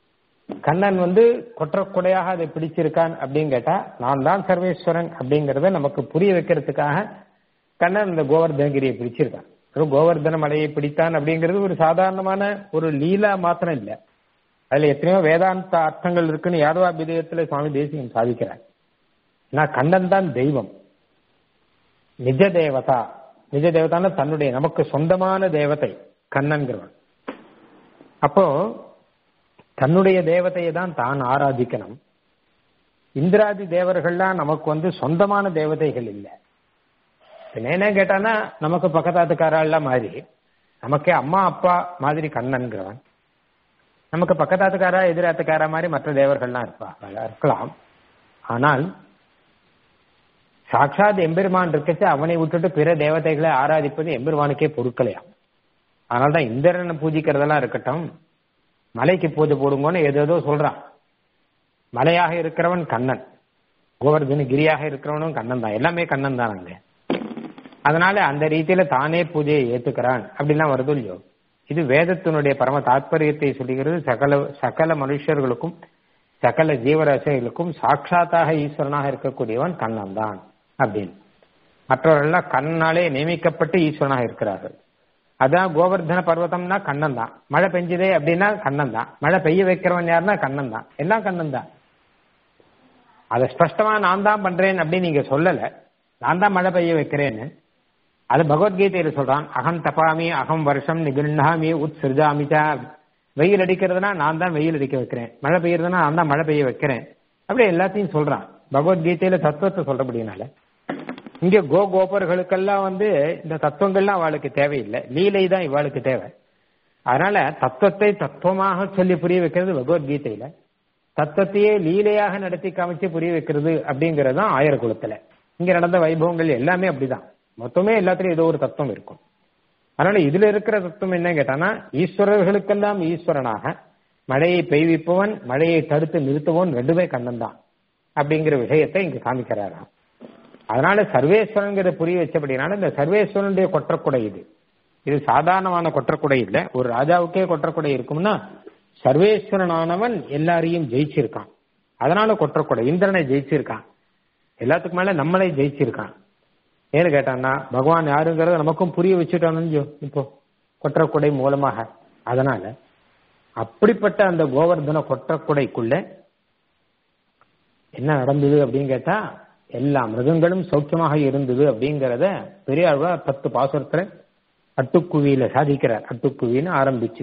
Speaker 1: கண்ணன் வந்து கொற்றக்குடையாக அதை பிடிச்சிருக்கான் அப்படின்னு கேட்டா நான் தான் சர்வேஸ்வரன் அப்படிங்கறத நமக்கு புரிய வைக்கிறதுக்காக கண்ணன் இந்த கோவர்தனகிரியை பிடிச்சிருக்கான் கோவர்தன மலையை பிடித்தான் அப்படிங்கிறது ஒரு சாதாரணமான ஒரு லீலா மாத்திரம் இல்ல அதுல எத்தனையோ வேதாந்த அர்த்தங்கள் இருக்குன்னு யாதவா விதயத்துல சுவாமி தேசியம் சாதிக்கிறார் நான் கண்ணன் தான் தெய்வம் நிஜ தேவதா நிஜ தேவதான தன்னுடைய நமக்கு சொந்தமான தேவதை கண்ணன்கிறவன் அப்போ தன்னுடைய தேவதையை தான் தான் ஆராதிக்கணும் இந்திராதி தேவர்கள்லாம் நமக்கு வந்து சொந்தமான தேவதைகள் இல்லை என்ன கேட்டானா நமக்கு பக்கத்தாத்துக்காரெல்லாம் மாதிரி நமக்கே அம்மா அப்பா மாதிரி கண்ணன்கிறவன் நமக்கு பக்கத்தாத்துக்காரா எதிராத்துக்காரா மாதிரி மற்ற தேவர்கள்லாம் இருப்பா இருக்கலாம் ஆனால் சாட்சாத் எம்பெருமான் இருக்கச்சு அவனை விட்டுட்டு பிற தேவதைகளை ஆராதிப்பது எம்பெருமானுக்கே பொருட்களையாம் அதனால்தான் இந்திரனை பூஜிக்கிறதெல்லாம் இருக்கட்டும் மலைக்கு பூஜை போடுங்கன்னு ஏதேதோ சொல்றான் மலையாக இருக்கிறவன் கண்ணன் கோவர்தன கிரியாக இருக்கிறவனும் கண்ணன் தான் எல்லாமே கண்ணன் தான் அங்க அதனால அந்த ரீதியில தானே பூஜையை ஏத்துக்கிறான் அப்படிலாம் வருது இல்லையோ இது வேதத்தினுடைய பரம தாத்பரியத்தை சொல்லுகிறது சகல சகல மனுஷர்களுக்கும் சகல ஜீவராசிகளுக்கும் சாட்சாத்தாக ஈஸ்வரனாக இருக்கக்கூடியவன் கண்ணன் தான் அப்படின்னு மற்றவர்கள்லாம் கண்ணாலே நியமிக்கப்பட்டு ஈஸ்வரனாக இருக்கிறார்கள் அதான் கோவர்தன பர்வதம்னா கண்ணன் தான் மழை பெஞ்சுதே அப்படின்னா கண்ணன் தான் மழை பெய்ய வைக்கிறவன் யாருன்னா கண்ணன் தான் எல்லாம் கண்ணன் தான் அதை ஸ்பஷ்டமா நான் தான் பண்றேன் அப்படின்னு நீங்க சொல்லல நான் தான் மழை பெய்ய வைக்கிறேன்னு அது பகவத்கீதையில சொல்றான் அகம் தபாமி அகம் வருஷம் நிகிருண்ணாமி உத் சிறுஜாமிச்சா வெயில் அடிக்கிறதுனா நான் தான் வெயில் அடிக்க வைக்கிறேன் மழை பெய்யறதுனா நான் தான் மழை பெய்ய வைக்கிறேன் அப்படி எல்லாத்தையும் சொல்றான் பகவத்கீதையில தத்துவத்தை சொல்றபடினால இங்க கோ கோபர்களுக்கெல்லாம் வந்து இந்த தத்துவங்கள்லாம் அவளுக்கு தேவையில்லை லீலை தான் இவாளுக்கு தேவை அதனால தத்துவத்தை தத்துவமாக சொல்லி புரிய வைக்கிறது பகவத்கீதையில தத்துவத்தையே லீலையாக நடத்தி காமிச்சு புரிய வைக்கிறது அப்படிங்கிறது தான் ஆயிர குலத்துல இங்க நடந்த வைபவங்கள் எல்லாமே அப்படிதான் மொத்தமே எல்லாத்துலயும் ஏதோ ஒரு தத்துவம் இருக்கும் அதனால இதுல இருக்கிற தத்துவம் என்ன கேட்டானா ஈஸ்வரர்களுக்கெல்லாம் ஈஸ்வரனாக மழையை பெய்விப்பவன் மழையை தடுத்து நிறுத்துவன் ரெண்டுமே கண்ணன் தான் அப்படிங்கிற விஷயத்தை இங்க காமிக்கிறாராம் அதனால சர்வேஸ்வரங்கிற புரிய வச்சபடினால இந்த சர்வேஸ்வரனுடைய கொற்றக்குடை இது இது சாதாரணமான கொற்றக்குடை இல்ல ஒரு ராஜாவுக்கே கொற்றக்குடை இருக்கும்னா சர்வேஸ்வரனானவன் எல்லாரையும் ஜெயிச்சிருக்கான் அதனால கொற்றக்குடை இந்திரனை ஜெயிச்சிருக்கான் எல்லாத்துக்கு மேல நம்மளை ஜெயிச்சிருக்கான் ஏன்னு கேட்டான்னா பகவான் யாருங்கிறத நமக்கும் புரிய வச்சுட்டானு இப்போ கொற்றக்குடை மூலமாக அதனால அப்படிப்பட்ட அந்த கோவர்தன கொற்றக்குடைக்குள்ள என்ன நடந்தது அப்படின்னு கேட்டா எல்லா மிருகங்களும் சௌக்கியமாக இருந்தது அப்படிங்கிறத பெரியாழ்வார் பத்து பாசுரத்துல அட்டுக்குவியில சாதிக்கிறார் அட்டுக்குவின்னு ஆரம்பிச்சு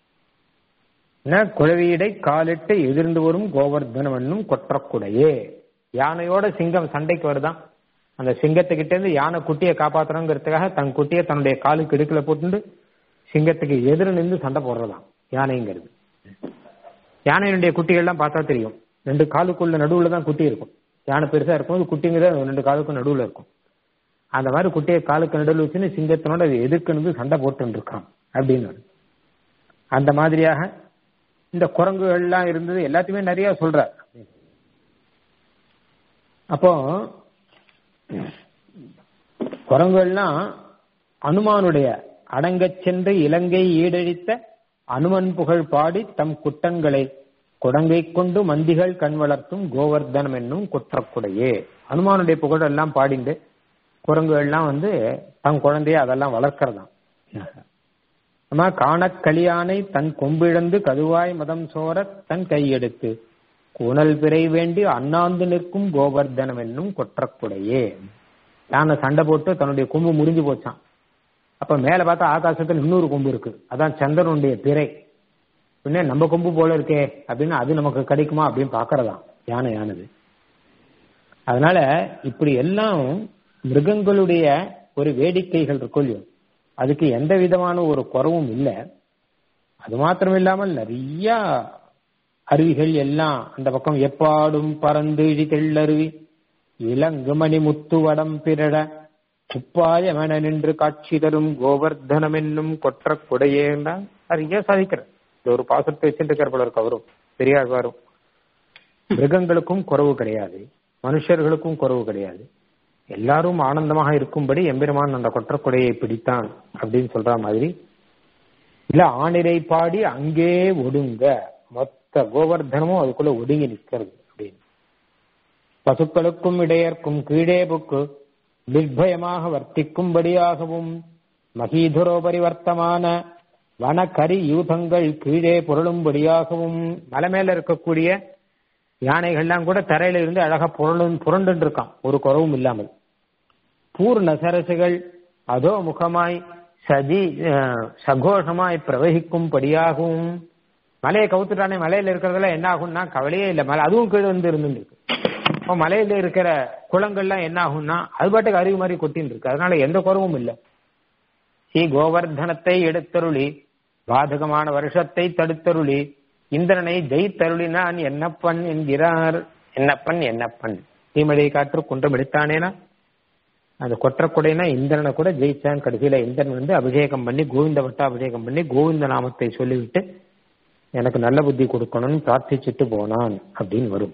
Speaker 1: குழவியடை காலிட்டு எதிர்ந்து வரும் கோவர்தனம் என்னும் கொற்றக்குடையே யானையோட சிங்கம் சண்டைக்கு வருதான் அந்த சிங்கத்துக்கிட்ட இருந்து யானை குட்டியை காப்பாற்றணுங்கிறதுக்காக தன் குட்டியை தன்னுடைய காலுக்கு இடுக்கல போட்டு சிங்கத்துக்கு எதிர நின்று சண்டை போடுறதாம் யானைங்கிறது யானையினுடைய குட்டிகள்லாம் பார்த்தா தெரியும் ரெண்டு காலுக்குள்ள நடுவுல தான் குட்டி இருக்கும் யானை பெருசா இருக்கும் அது குட்டிங்கிறது ரெண்டு காலுக்கும் நடுவுல இருக்கும் அந்த மாதிரி குட்டியை காலுக்கு நடுவில் வச்சுன்னு சிங்கத்தினோட அது எதிர்க்கு நின்று சண்டை போட்டு இருக்கான் அப்படின்னு அந்த மாதிரியாக இந்த குரங்குகள்லாம் இருந்தது எல்லாத்தையுமே நிறைய சொல்றார் அப்போ குரங்குகள்லாம் அனுமானுடைய அடங்கச் சென்று இலங்கை ஈடழித்த அனுமன் புகழ் பாடி தம் குட்டங்களை குடங்கை கொண்டு மந்திகள் கண் வளர்த்தும் கோவர்தனம் என்னும் குற்றக்குடையே அனுமானுடைய புகழ் எல்லாம் பாடிண்டு குரங்குகள்லாம் வந்து தன் குழந்தைய அதெல்லாம் வளர்க்கறதாம் நம்ம காணக்களியானை தன் கொம்பிழந்து கதுவாய் மதம் சோர தன் கையெடுத்து குணல் பிறை வேண்டி அண்ணாந்து நிற்கும் கோவர்தனம் என்னும் கொற்றக்குடையே யானை சண்டை போட்டு தன்னுடைய கொம்பு முறிஞ்சு போச்சான் அப்ப மேல பார்த்தா ஆகாசத்துல இன்னொரு கொம்பு இருக்கு அதான் சந்திரனுடைய பிறை பின்ன நம்ம கொம்பு போல இருக்கே அப்படின்னு அது நமக்கு கிடைக்குமா அப்படின்னு பாக்குறதாம் யானை யானது அதனால இப்படி எல்லாம் மிருகங்களுடைய ஒரு வேடிக்கைகள் இருக்கும் அதுக்கு எந்த விதமான ஒரு குறவும் இல்லை அது மாத்திரம் இல்லாமல் நிறைய அருவிகள் எல்லாம் அந்த பக்கம் எப்பாடும் பறந்து இழி தெள்ளருவி இளங்குமணி முத்து வடம் பிறட குப்பாயமென நின்று காட்சி தரும் கோவர்தனம் என்னும் கொற்ற குடையேன்னா நிறைய சாதிக்கிறார் இந்த ஒரு பாசத்தை வச்சுட்டு இருக்கிற போல இருக்கு அவரும் பெரியாழ்வாரும் மிருகங்களுக்கும் குறவு கிடையாது மனுஷர்களுக்கும் குறவு கிடையாது எல்லாரும் ஆனந்தமாக இருக்கும்படி எம்பெருமான் அந்த கொற்றக்குடையை பிடித்தான் அப்படின்னு சொல்ற மாதிரி இல்ல ஆணிரை பாடி அங்கே ஒடுங்க மொத்த கோவர்தனமும் அதுக்குள்ள ஒடுங்கி நிற்கிறது அப்படின்னு பசுக்களுக்கும் இடையர்க்கும் கீழே புக்கு நிர்பயமாக வர்த்திக்கும்படியாகவும் மகீதுரோபரிவர்த்தமான வனக்கரி யூதங்கள் கீழே புரளும்படியாகவும் மலை மேல இருக்கக்கூடிய யானைகள்லாம் கூட தரையில இருந்து அழகா புரளும் புரண்டு இருக்கான் ஒரு குறவும் இல்லாமல் பூர்ண சரசுகள் அதோ முகமாய் சதி சகோஷமாய் பிரவகிக்கும்படியாகவும் மலையை கவுத்துட்டானே மலையில இருக்கிறதெல்லாம் என்ன ஆகும்னா கவலையே இல்லை மலை அதுவும் கீழே வந்து இருந்துருக்கு இப்போ மலையில இருக்கிற குளங்கள்லாம் என்ன ஆகும்னா அது பாட்டுக்கு அருவி மாதிரி கொட்டின்னு இருக்கு அதனால எந்த குறவும் இல்லை ஸ்ரீ கோவர்தனத்தை எடுத்தருளி பாதகமான வருஷத்தை தடுத்தருளி இந்திரனை ஜெயித்தருளினான் என்னப்பன் என்கிறார் என்னப்பன் என்னப்பன் தீமழை காற்று குன்றம் எடுத்தானேனா அந்த கொற்றக்குடைனா இந்திரனை கூட ஜெயிச்சான் கடைசியில இந்திரன் வந்து அபிஷேகம் பண்ணி கோவிந்த வட்ட அபிஷேகம் பண்ணி கோவிந்த நாமத்தை சொல்லிவிட்டு எனக்கு நல்ல புத்தி கொடுக்கணும்னு பிரார்த்திச்சுட்டு போனான் அப்படின்னு வரும்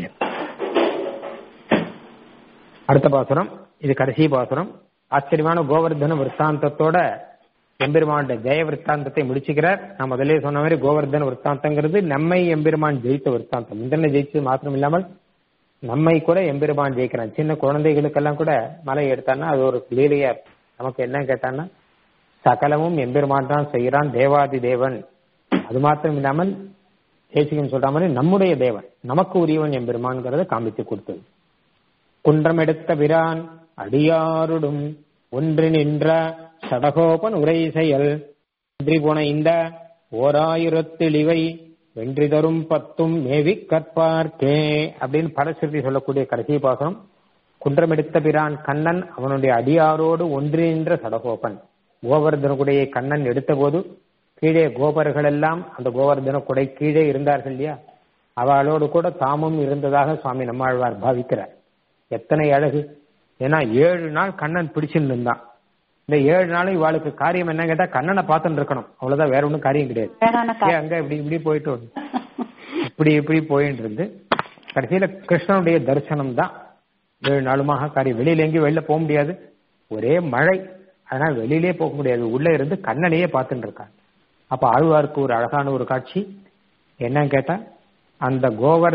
Speaker 1: அடுத்த பாசுரம் இது கடைசி பாசுரம் ஆச்சரியமான கோவர்தன விற்த்தாந்தத்தோட எம்பெருமான் ஜெய விற்த்தாந்தத்தை முடிச்சுக்கிறார் நான் முதலே சொன்ன மாதிரி கோவர்தன விற்த்தாந்தங்கிறது நம்மை எம்பெருமான் ஜெயித்த விற்த்தாந்தம் இந்திரனை ஜெயிச்சது மாத்திரம் இல்லாமல் நம்மை கூட எம்பெருமான் ஜெயிக்கிறான் சின்ன குழந்தைகளுக்கெல்லாம் கூட மலை எடுத்தான்னா அது ஒரு லீலையா நமக்கு என்ன கேட்டான்னா சகலமும் எம்பெருமான் தான் செய்கிறான் தேவாதி தேவன் அது மாத்திரம் இல்லாமல் தேசிகம் சொல்ற மாதிரி நம்முடைய தேவன் நமக்கு உரியவன் எம்பெருமான்கிறத காமித்து கொடுத்தது குன்றம் எடுத்த பிரான் அடியாருடும் ஒன்று நின்ற சடகோபன் உரை செயல் வென்றி போன இந்த ஓராயிரத்திலிவை வென்றி தரும் பத்தும் மேவி கற்பார்க்கே அப்படின்னு படசிறுத்தி சொல்லக்கூடிய கடைசி பாசனம் குன்றமெடுத்த பிரான் கண்ணன் அவனுடைய அடியாரோடு ஒன்று நின்ற சடகோபன் கோவர்தனகுடையை கண்ணன் எடுத்தபோது கீழே கோபர்கள் எல்லாம் அந்த கோவர்தன குடை கீழே இருந்தார்கள் இல்லையா அவளோடு கூட தாமும் இருந்ததாக சுவாமி நம்மாழ்வார் பாவிக்கிறார் எத்தனை அழகு ஏன்னா ஏழு நாள் கண்ணன் பிடிச்சுன்னு இருந்தான் இந்த ஏழு நாளும் இவாளுக்கு காரியம் என்ன கேட்டா கண்ணனை பார்த்துட்டு இருக்கணும் அவ்வளவுதான் வேற ஒன்றும் காரியம் கிடையாது ஏன் அங்க இப்படி இப்படி போயிட்டு வந்து இப்படி இப்படி போயிட்டு இருந்து கடைசியில கிருஷ்ணனுடைய தரிசனம் தான் ஏழு நாளுமாக காரியம் வெளியில எங்கேயும் வெளில போக முடியாது ஒரே மழை அதனால வெளியிலே போக முடியாது உள்ள இருந்து கண்ணனையே பார்த்துட்டு இருக்காங்க அப்ப ஆழ்வாருக்கு ஒரு அழகான ஒரு காட்சி என்னன்னு கேட்டா அந்த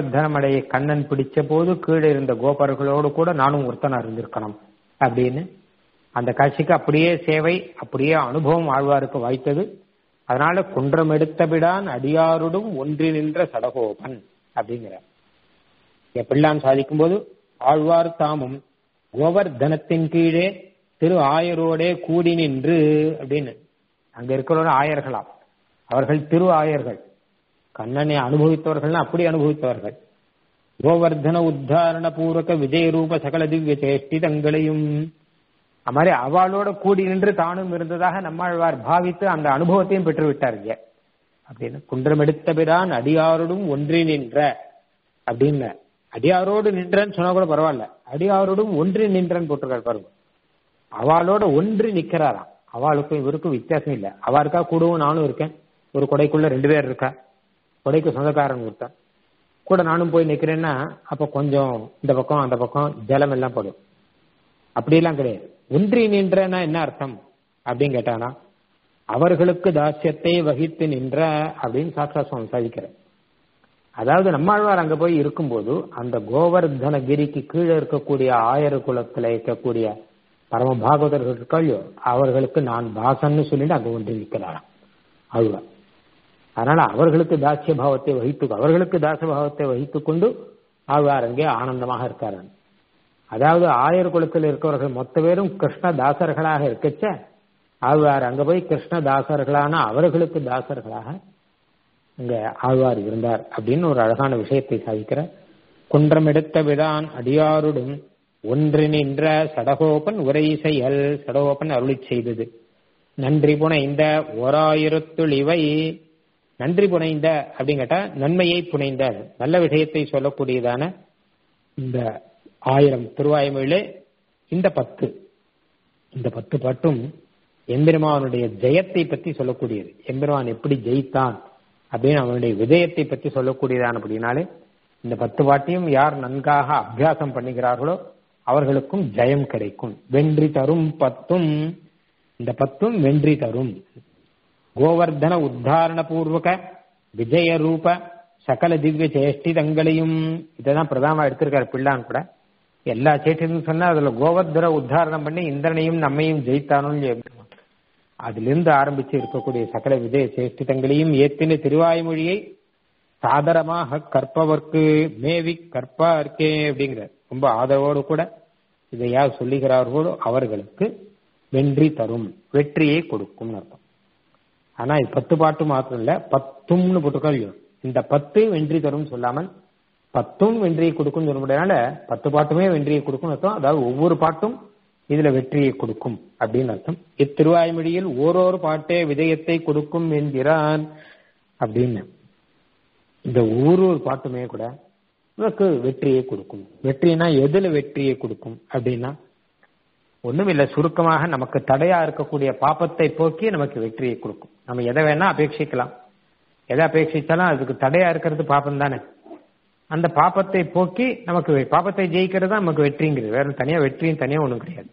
Speaker 1: கோவர்தனமடையை கண்ணன் பிடிச்ச போது கீழே இருந்த கோபர்களோடு கூட நானும் ஒருத்தனா இருந்திருக்கணும் அப்படின்னு அந்த காட்சிக்கு அப்படியே சேவை அப்படியே அனுபவம் ஆழ்வாருக்கு வாய்த்தது அதனால குன்றம் எடுத்தபிடான் அடியாருடும் ஒன்றி நின்ற சடகோபன் அப்படிங்கிற பிள்ளான் சாதிக்கும் போது ஆழ்வார் தாமும் கோவர்தனத்தின் கீழே திரு ஆயரோடே கூடி நின்று அப்படின்னு அங்க இருக்கிறவங்க ஆயர்களாம் அவர்கள் திரு ஆயர்கள் கண்ணனை அனுபவித்தவர்கள் அப்படி அனுபவித்தவர்கள் கோவர்தன உத்தாரண பூர்வக விஜய ரூப சகல திவ்ய சேஷ்டிதங்களையும் அது மாதிரி அவளோட கூடி நின்று தானும் இருந்ததாக நம்மாழ்வார் பாவித்து அந்த அனுபவத்தையும் பெற்று விட்டாருங்க அப்படின்னு குன்றம் எடுத்த பிறான் அடியாரோடும் ஒன்றி நின்ற அப்படின்னு அடியாரோடு நின்றன்னு சொன்னா கூட பரவாயில்ல அடியாரோடும் ஒன்றி நின்றன்னு போட்டிருக்காரு பாருங்க அவளோட ஒன்றி நிக்கிறாராம் அவளுக்கும் இவருக்கும் வித்தியாசம் இல்லை அவ இருக்கா கூடவும் நானும் இருக்கேன் ஒரு கொடைக்குள்ள ரெண்டு பேர் இருக்கா கொடைக்கு சொந்தக்காரன் ஒருத்தன் கூட நானும் போய் நிக்கிறேன்னா அப்ப கொஞ்சம் இந்த பக்கம் அந்த பக்கம் ஜலம் எல்லாம் படும் அப்படியெல்லாம் கிடையாது ஒன்றி நின்றனா என்ன அர்த்தம் அப்படின்னு கேட்டானா அவர்களுக்கு தாசியத்தை வகித்து நின்ற அப்படின்னு சாட்சா சுவாமி சாதிக்கிறார் அதாவது நம்மாழ்வார் அங்க போய் இருக்கும்போது அந்த கோவர்தனகிரிக்கு கீழே இருக்கக்கூடிய ஆயர் குலத்துல இருக்கக்கூடிய பரம பாகவதர்கள் இருக்காளோ அவர்களுக்கு நான் தாசன்னு சொல்லிட்டு அங்க ஒன்றி நிற்கிறாராம் ஆழ்வார் அதனால அவர்களுக்கு தாசிய பாவத்தை வகித்து அவர்களுக்கு தாச பாவத்தை வகித்துக் கொண்டு ஆழ்வார் அங்கே ஆனந்தமாக இருக்காரான் அதாவது ஆயர் குலத்தில் இருக்கிறவர்கள் மொத்த பேரும் கிருஷ்ண தாசர்களாக இருக்கச்ச ஆழ்வார் அங்க போய் கிருஷ்ண தாசர்களான அவர்களுக்கு தாசர்களாக இங்க ஆழ்வார் இருந்தார் அப்படின்னு ஒரு அழகான விஷயத்தை சாதிக்கிற குன்றம் எடுத்த விடான் அடியாருடன் ஒன்று நின்ற சடகோபன் உரை செயல் சடகோபன் அருளி செய்தது நன்றி புனைந்த ஓராயிரத்துள் இவை நன்றி புனைந்த அப்படின்னு கேட்டா நன்மையை புனைந்த நல்ல விஷயத்தை சொல்லக்கூடியதான இந்த ஆயிரம் திருவாய்மொழியிலே இந்த பத்து இந்த பத்து பாட்டும் எம்பெருமானுடைய ஜெயத்தை பத்தி சொல்லக்கூடியது எம்பெருமான் எப்படி ஜெயித்தான் அப்படின்னு அவனுடைய விஜயத்தை பத்தி சொல்லக்கூடியதான் அப்படின்னாலே இந்த பத்து பாட்டையும் யார் நன்காக அபியாசம் பண்ணுகிறார்களோ அவர்களுக்கும் ஜெயம் கிடைக்கும் வென்றி தரும் பத்தும் இந்த பத்தும் வென்றி தரும் கோவர்தன உத்தாரண பூர்வக விஜய ரூப சகல திவ்ய சேஷ்டிதங்களையும் இதான் பிரதானமா எடுத்திருக்காரு பிள்ளான் கூட எல்லா சேஷ்டிதம் சொன்னா அதுல கோவர்தன உத்தாரணம் பண்ணி இந்திரனையும் நம்மையும் ஜெயித்தானும் அதிலிருந்து ஆரம்பிச்சு இருக்கக்கூடிய சகல விஜய சேஷ்டிதங்களையும் ஏத்தின திருவாய்மொழியை சாதரமாக கற்பவர்க்கு மேவி கற்பார்க்கே அப்படிங்கிற ரொம்ப ஆதரவோடு கூட இதை யார் சொல்லுகிறார்களோ அவர்களுக்கு வெற்றி தரும் வெற்றியை கொடுக்கும் அர்த்தம் ஆனா இது பத்து பாட்டு மாத்திரம் இல்ல பத்தும்னு போட்டிருக்கோம் இந்த பத்து வெற்றி தரும் சொல்லாமல் பத்தும் வெற்றியை கொடுக்கும் சொல்ல முடியாத பத்து பாட்டுமே வெற்றியை கொடுக்கும் அர்த்தம் அதாவது ஒவ்வொரு பாட்டும் இதுல வெற்றியை கொடுக்கும் அப்படின்னு அர்த்தம் இத்திருவாய்மொழியில் ஓரோரு பாட்டே விஜயத்தை கொடுக்கும் என்கிறான் அப்படின்னு இந்த ஒவ்வொரு பாட்டுமே கூட உனக்கு வெற்றியை கொடுக்கும் வெற்றினா எதுல வெற்றியை கொடுக்கும் அப்படின்னா ஒண்ணும் இல்ல சுருக்கமாக நமக்கு தடையா இருக்கக்கூடிய பாப்பத்தை போக்கி நமக்கு வெற்றியை கொடுக்கும் நம்ம எதை வேணா அபேட்சிக்கலாம் எதை அபேட்சித்தாலும் அதுக்கு தடையா இருக்கிறது பாப்பம் தானே அந்த பாப்பத்தை போக்கி நமக்கு பாப்பத்தை ஜெயிக்கிறது தான் நமக்கு வெற்றிங்கிறது வேற தனியா வெற்றியும் தனியா ஒண்ணும் கிடையாது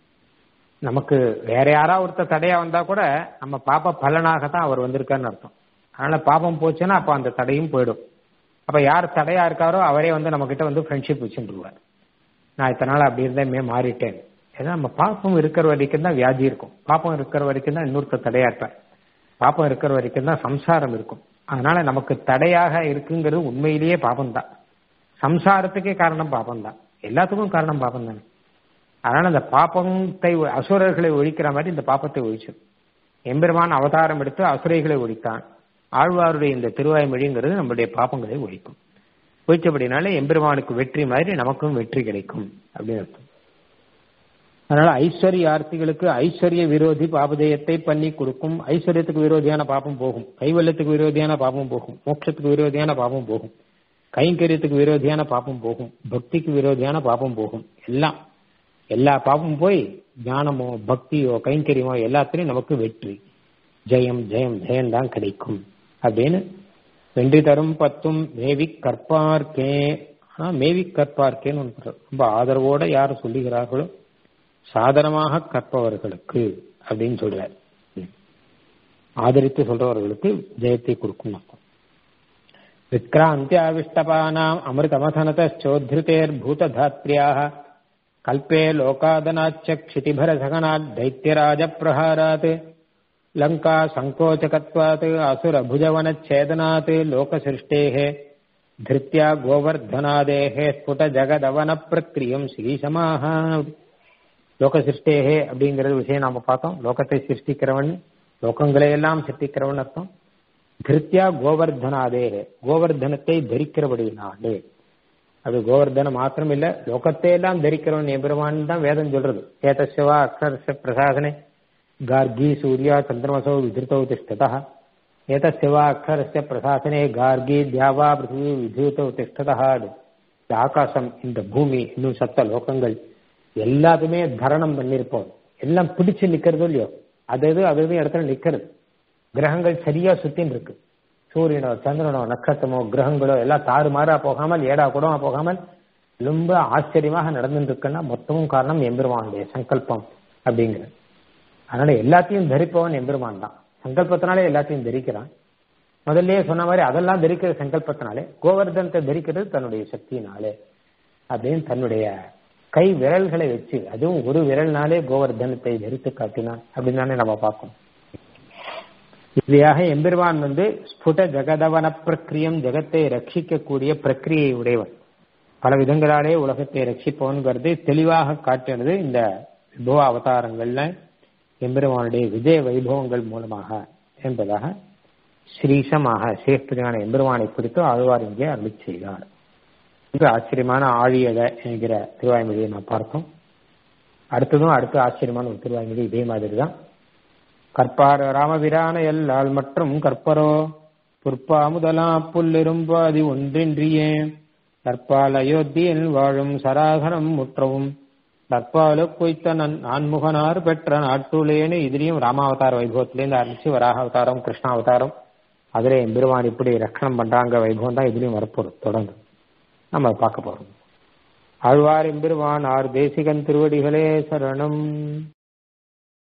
Speaker 1: நமக்கு வேற யாராவது ஒருத்தர் தடையா வந்தா கூட நம்ம பாப்ப பலனாக தான் அவர் வந்திருக்காருன்னு அர்த்தம் அதனால பாப்பம் போச்சுன்னா அப்ப அந்த தடையும் போயிடும் அப்ப யார் தடையா இருக்காரோ அவரே வந்து நம்ம கிட்ட வந்து ஃப்ரெண்ட்ஷிப் வச்சுருவார் நான் இத்தனை நாள் அப்படி இருந்தே மாறிட்டேன் ஏன்னா நம்ம பாப்பம் இருக்கிற வரைக்கும் தான் வியாதி இருக்கும் பாப்பம் இருக்கிற வரைக்கும் தான் இன்னொருத்தர் தடையா இருப்பார் பாப்பம் இருக்கிற வரைக்கும் தான் சம்சாரம் இருக்கும் அதனால நமக்கு தடையாக இருக்குங்கிறது உண்மையிலேயே பாப்பம் தான் சம்சாரத்துக்கே காரணம் பாப்பம் தான் எல்லாத்துக்கும் காரணம் பாப்பம் தானே அதனால அந்த பாப்பத்தை அசுரர்களை ஒழிக்கிற மாதிரி இந்த பாப்பத்தை ஒழிச்சது எம்பெருமான் அவதாரம் எடுத்து அசுரைகளை ஒழித்தான் ஆழ்வாருடைய இந்த திருவாய்மொழிங்கிறது நம்முடைய பாப்பங்களை ஒழிக்கும் ஒழிச்சபடினால எம்பெருமானுக்கு வெற்றி மாதிரி நமக்கும் வெற்றி கிடைக்கும் அப்படின்னு அர்த்தம் அதனால ஐஸ்வர்ய ஆர்த்திகளுக்கு ஐஸ்வர்ய விரோதி பாபதேயத்தை பண்ணி கொடுக்கும் ஐஸ்வர்யத்துக்கு விரோதியான பாப்பம் போகும் கைவல்யத்துக்கு விரோதியான பாப்பம் போகும் மோட்சத்துக்கு விரோதியான பாப்பம் போகும் கைங்கரியத்துக்கு விரோதியான பாப்பம் போகும் பக்திக்கு விரோதியான பாப்பம் போகும் எல்லாம் எல்லா பாப்பமும் போய் ஞானமோ பக்தியோ கைங்கரியமோ எல்லாத்திலையும் நமக்கு வெற்றி ஜெயம் ஜெயம் ஜெயம் தான் கிடைக்கும் அப்படின்னு வென்றி தரும் பத்தும் மேவி கற்பார்க்கே ஆனா மேவி கற்பார்க்கேன்னு ஒன்று ரொம்ப ஆதரவோட யார் சொல்லுகிறார்களோ சாதனமாக கற்பவர்களுக்கு அப்படின்னு சொல்றார் ஆதரித்து சொல்றவர்களுக்கு ஜெயத்தை கொடுக்கும் அர்த்தம் விக்ராந்தியாவிஷ்டபானாம் அமிர்தமதனதோத்ருதேர் பூததாத்ரியாக கல்பே லோகாதனாச்ச க்ஷிதிபரசகனாத் தைத்தியராஜ பிரஹாராத் லங்கா சங்கோச்சகத்வாத் அசுரபுஜவனச்சேதனாத் லோகசிருஷ்டேः धृत्या गोवर्धनादेः ஸ்புட ஜகதவன பிரக்கிரியம் ஸ்ரீசமாக லோக சிருஷ்டேகே அப்படிங்கிறது விஷயம் நாம பார்த்தோம் லோகத்தை சிருஷ்டிக்கிறவன் லோகங்களை எல்லாம் சிருஷ்டிக்கிறவன் அர்த்தம் திருத்தியா கோவர்தனாதே கோவர்தனத்தை தரிக்கிறபடினாலே அது கோவர்தனம் மாத்திரம் இல்ல லோகத்தை எல்லாம் தரிக்கிறவன் எபெருமான் தான் வேதம் சொல்றது ஏதசிவா அக்ஷரஸ்ய பிரசாசனே கார்கி சூர்யா சந்திரமசோ விதிருத்தோ திஷ்டதா ஏதசிவா அக்ஷரஸ்ய பிரசாசனே கார்கி தியாவா பிருத்திவி விதிருத்தோ திஷ்டதா இந்த ஆகாசம் இந்த பூமி இன்னும் சத்த லோகங்கள் எல்லாத்தையுமே தரணம் பண்ணிருப்போம் எல்லாம் பிடிச்சு நிக்கிறது இல்லையோ அது எது அது எது இடத்துல நிக்கிறது கிரகங்கள் சரியா சுத்தின்னு இருக்கு சூரியனோ சந்திரனோ நட்சத்திரமோ கிரகங்களோ எல்லாம் தாறுமாறா போகாமல் ஏடா கூடமா போகாமல் ரொம்ப ஆச்சரியமாக நடந்துட்டு இருக்குன்னா மொத்தமும் காரணம் எம்பெருமானுடைய சங்கல்பம் அப்படிங்கிறது அதனால எல்லாத்தையும் தரிப்பவன் எம்பெருமான் தான் சங்கல்பத்தினாலே எல்லாத்தையும் தரிக்கிறான் முதல்லயே சொன்ன மாதிரி அதெல்லாம் தரிக்கிற சங்கல்பத்தினாலே கோவர்தனத்தை தரிக்கிறது தன்னுடைய சக்தியினாலே அப்படின்னு தன்னுடைய கை விரல்களை வச்சு அதுவும் ஒரு விரல்னாலே கோவர்தனத்தை தரித்து காட்டினான் அப்படின்னு தானே நம்ம பார்க்கணும் இப்படியாக எம்பெருமான் வந்து ஸ்புட ஜெகதவன பிரக்கிரியம் ஜெகத்தை ரட்சிக்கக்கூடிய பிரக்கிரியை உடையவன் பல விதங்களாலே உலகத்தை ரட்சிப்பவன்கிறது தெளிவாக காட்டினது இந்த விபவ அவதாரங்கள்ல எம்பெருமானுடைய விஜய வைபவங்கள் மூலமாக என்பதாக ஸ்ரீசமாக சேஷ்டிரியான எம்பெருமானை குறித்து ஆழ்வார் இங்கே அருளி செய்தார் மிக ஆச்சரியமான ஆழியத என்கிற திருவாய்மொழியை நாம் பார்த்தோம் அடுத்ததும் அடுத்த ஆச்சரியமான ஒரு திருவாய்மொழி இதே மாதிரி தான் கற்பார ராமபிரான எல்லால் மற்றும் கற்பரோ புற்பா முதலா புல்லிரும்பு அது ஒன்றின்றியே கற்பால் அயோத்தியில் வாழும் சராகரம் முற்றவும் கற்பாலு குய்த்த நன் நான்முகனார் பெற்ற நாட்டுலேன்னு இதுலயும் ராமாவதார வைபவத்திலேருந்து ஆரம்பிச்சு வராக அவதாரம் கிருஷ்ணாவதாரம் அதுல எம்பெருமான் இப்படி ரட்சணம் பண்றாங்க வைபவம் தான் இதுலயும் வரப்போறோம் தொடர்ந்து நம்ம பார்க்க போறோம் ஆழ்வார் எம்பெருமான் ஆர் தேசிகன் திருவடிகளே சரணம்